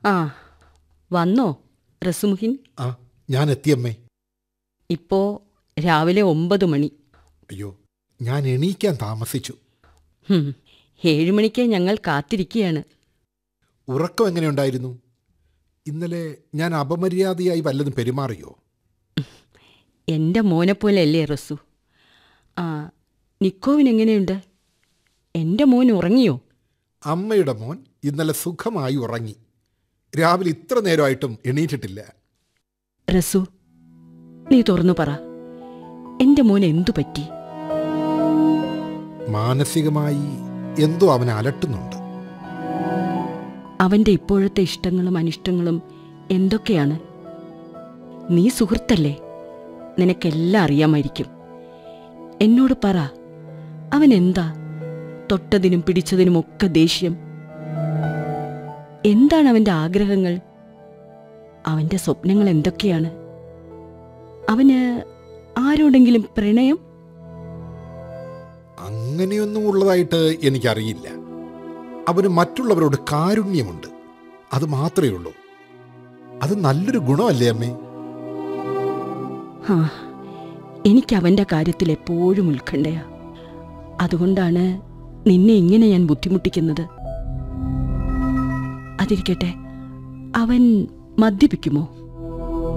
ആ വന്നോ റസുമുഹിൻ ആ ഞാൻ എത്തിയമ്മേ ഇപ്പോ രാവിലെ ഒമ്പത് മണി അയ്യോ ഞാൻ എണീക്കാൻ താമസിച്ചു ഹും, ഏഴ് മണിക്ക് ഞങ്ങൾ കാത്തിരിക്കുകയാണ് ഉറക്കം എങ്ങനെയുണ്ടായിരുന്നു ഇന്നലെ ഞാൻ അപമര്യാദയായി വല്ലതും പെരുമാറിയോ എൻ്റെ മോനെപ്പോലെയല്ലേ റസു ആ നിക്കോവിന് എങ്ങനെയുണ്ട് എൻ്റെ മോൻ ഉറങ്ങിയോ അമ്മയുടെ മോൻ ഇന്നലെ സുഖമായി ഉറങ്ങി രാവിലെ ഇത്ര നേരമായിട്ടും എണീറ്റിട്ടില്ല റസു നീ തുറന്നു പറ എൻ്റെ മോൻ എന്തു പറ്റി മാനസികമായി എന്തോ അവനെ അലട്ടുന്നുണ്ട് അവൻ്റെ ഇപ്പോഴത്തെ ഇഷ്ടങ്ങളും അനിഷ്ടങ്ങളും എന്തൊക്കെയാണ് നീ സുഹൃത്തല്ലേ നിനക്കെല്ലാം അറിയാമായിരിക്കും എന്നോട് പറ അവൻ എന്താ തൊട്ടതിനും പിടിച്ചതിനുമൊക്കെ ദേഷ്യം എന്താണ് അവൻ്റെ ആഗ്രഹങ്ങൾ അവൻ്റെ സ്വപ്നങ്ങൾ എന്തൊക്കെയാണ് അവന് ആരോടെങ്കിലും പ്രണയം അങ്ങനെയൊന്നും ഉള്ളതായിട്ട് എനിക്കറിയില്ല അവന് മറ്റുള്ളവരോട് കാരുണ്യമുണ്ട് അത് മാത്രമേ ഉള്ളൂ അത് നല്ലൊരു ഗുണമല്ലേ അമ്മേ ആ എനിക്ക് അവൻ്റെ കാര്യത്തിൽ എപ്പോഴും ഉത്കണ്ഠയാ അതുകൊണ്ടാണ് നിന്നെ ഇങ്ങനെ ഞാൻ ബുദ്ധിമുട്ടിക്കുന്നത് അതിരിക്കട്ടെ അവൻ മദ്യപിക്കുമോ